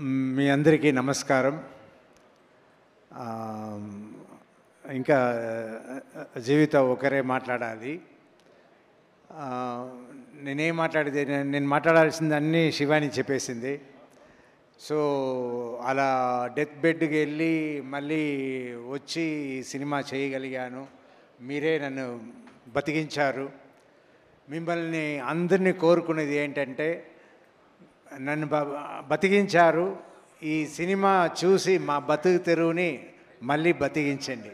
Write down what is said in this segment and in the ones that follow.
మీ అందరికీ నమస్కారం ఆ, ఇంకా జీవిత ఒకరే మాట్లాడాలి ఆ, నేనేం మాట్లాడేది నేను- నేను మాట్లాడాల్సింది అన్నీ శివాని చెప్పేసింది సో అలా డెత్ బెడ్కి వెళ్ళి మళ్ళీ వచ్చి ఈ సినిమా చేయగలిగాను మీరే నన్ను బతికించారు మిమ్మల్ని అందరినీ కోరుకునేది ఏంటంటే నన్ను బ బతికించారు ఈ సినిమా చూసి మా బతుకు తెరువుని మళ్ళీ బతికించండి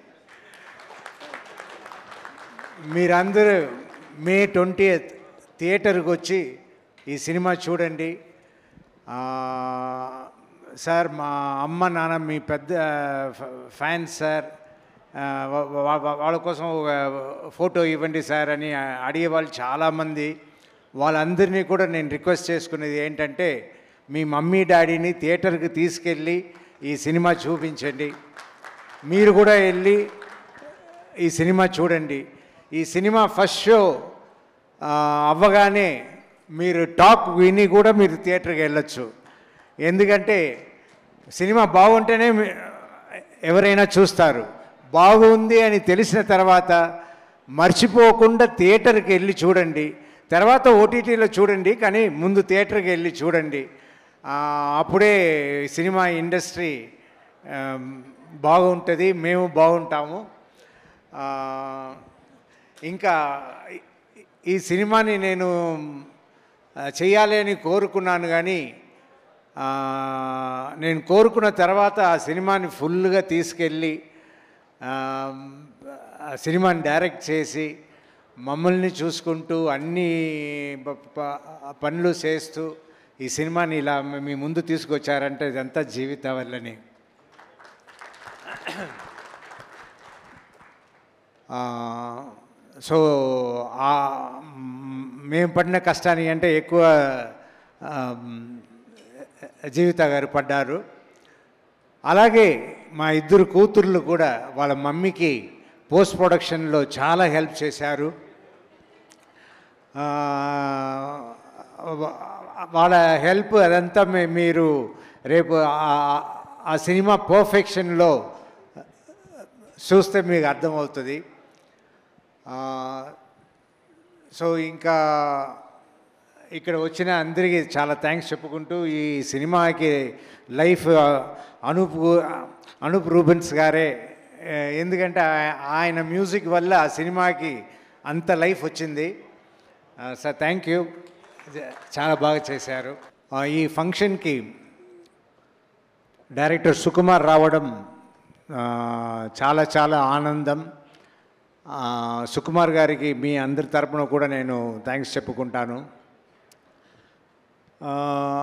మీరందరూ మే ట్వంటీ థియేటర్కి వచ్చి ఈ సినిమా చూడండి ఆ, సార్ మా అమ్మ నాన్న మీ పెద్ద ఫ- ఫ్యాన్స్ సార్ ఆ, వా- వా- వా- వాళ్ళ కోసం ఒక ఫోటో ఇవ్వండి సార్ అని అడిగే వాళ్ళు చాలామంది వాళ్ళందరినీ కూడా నేను రిక్వెస్ట్ చేసుకునేది ఏంటంటే మీ మమ్మీ డాడీని థియేటర్కి తీసుకెళ్ళి ఈ సినిమా చూపించండి మీరు కూడా వెళ్ళి ఈ సినిమా చూడండి ఈ సినిమా ఫస్ట్ షో ఆ, అవ్వగానే మీరు టాక్ విని కూడా మీరు థియేటర్కి వెళ్ళొచ్చు ఎందుకంటే సినిమా బాగుంటేనే మీ- ఎవరైనా చూస్తారు బాగుంది అని తెలిసిన తర్వాత మర్చిపోకుండా థియేటర్కి వెళ్ళి చూడండి తర్వాత ఓటీటీలో చూడండి కానీ ముందు థియేటర్కి వెళ్ళి చూడండి ఆ, అప్పుడే సినిమా ఇండస్ట్రీ ఆ, బాగుంటుంది మేము బాగుంటాము ఆ, ఇంకా ఈ- ఈ సినిమాని నేను ఆ, చేయాలి అని కోరుకున్నాను కానీ ఆ, నేను కోరుకున్న తర్వాత ఆ సినిమాని ఫుల్గా తీసుకెళ్ళి ఆ, ఆ సినిమాని డైరెక్ట్ చేసి మమ్మల్ని చూసుకుంటూ అన్ని ప- ప- పనులు చేస్తూ ఈ సినిమాని ఇలా మీ ముందు తీసుకొచ్చారంటే ఇదంతా జీవిత వల్లని ఆ, సో ఆ మ్, మేము పడిన కష్టానికి అంటే ఎక్కువ ఆ, జీవిత గారు పడ్డారు అలాగే మా ఇద్దరు కూతుర్లు కూడా వాళ్ళ మమ్మీకి పోస్ట్ ప్రొడక్షన్లో చాలా హెల్ప్ చేశారు ఆ, వా- వాళ్ళ హెల్ప్ అదంతా మీ- మీరు రేపు ఆ- ఆ సినిమా పర్ఫెక్షన్లో చూస్తే మీకు అర్థమవుతుంది ఆ, సో ఇంకా ఇక్కడ వచ్చిన అందరికీ చాలా థ్యాంక్స్ చెప్పుకుంటూ ఈ సినిమాకి లైఫ్ అనూప్ అనూప్ రూబెన్స్ గారే ఏ, ఎందుకంటే ఆ- ఆయన మ్యూజిక్ వల్ల ఆ సినిమాకి అంత లైఫ్ వచ్చింది సార్ థ్యాంక్ యూ చాలా బాగా చేశారు ఆ, ఈ ఫంక్షన్కి డైరెక్టర్ సుకుమార్ రావడం ఆ, చాలా చాలా ఆనందం ఆ, సుకుమార్ గారికి మీ అందరి తరపున కూడా నేను థ్యాంక్స్ చెప్పుకుంటాను ఆ,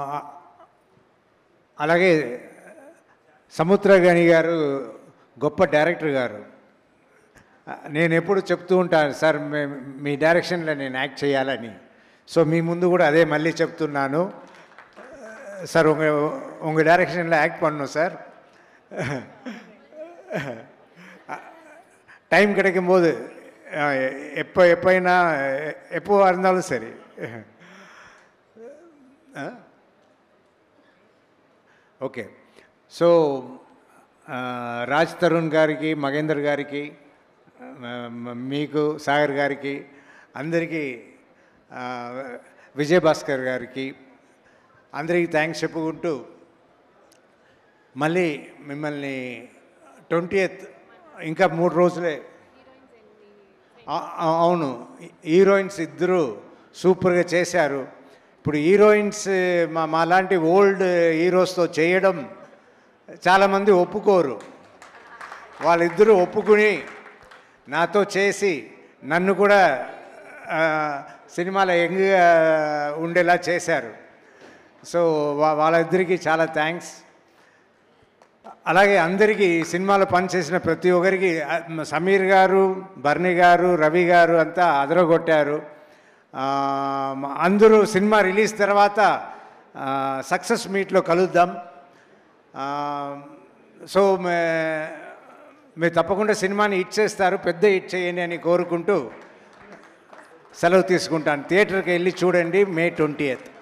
అలాగే సముద్రగని గారు గొప్ప డైరెక్టర్ గారు నేను ఎప్పుడు చెప్తూ ఉంటాను సార్ మే- మీ డైరెక్షన్లో నేను యాక్ట్ చేయాలని సో మీ ముందు కూడా అదే మళ్ళీ చెప్తున్నాను సార్ உங்க உங்க டைரக்ஷனில் ஆக்ட் பண்ணணும் சார் டைம் கிடைக்கும் போது அஹ், எப்போ எப்போனா எப்போவா இருந்தாலும் சரி ఓకే సో ఆ, రాజ్ తరుణ్ గారికి మగేందర్ గారికి ఆ, మ- మీకు సాగర్ గారికి అందరికీ ఆ, విజయ్ భాస్కర్ గారికి అందరికీ థ్యాంక్స్ చెప్పుకుంటూ మళ్ళీ మిమ్మల్ని ట్వంటీ ఇంకా మూడు రోజులే ఆ- ఆ- అవును హీరోయిన్స్ ఇద్దరు సూపర్గా చేశారు ఇప్పుడు హీరోయిన్స్ మా మాలాంటి ఓల్డ్ హీరోస్తో చేయడం చాలామంది ఒప్పుకోరు వాళ్ళిద్దరూ ఒప్పుకుని నాతో చేసి నన్ను కూడా ఆ, సినిమాలో యంగ్గా ఉండేలా చేశారు సో వా- వాళ్ళిద్దరికీ చాలా థ్యాంక్స్ అలాగే అందరికీ ఈ సినిమాలో పనిచేసిన ప్రతి ఒక్కరికి ఆ, మ- సమీర్ గారు బర్ని గారు రవి గారు అంతా అదరగొట్టారు ఆ, మ- అందరూ సినిమా రిలీజ్ తర్వాత సక్సెస్ మీట్లో కలుద్దాం ఆ, సో మే మీరు తప్పకుండా సినిమాని హిట్ చేస్తారు పెద్ద హిట్ చేయండి అని కోరుకుంటూ సెలవు తీసుకుంటాను థియేటర్కి వెళ్ళి చూడండి మే ట్వంటీ ఎయిత్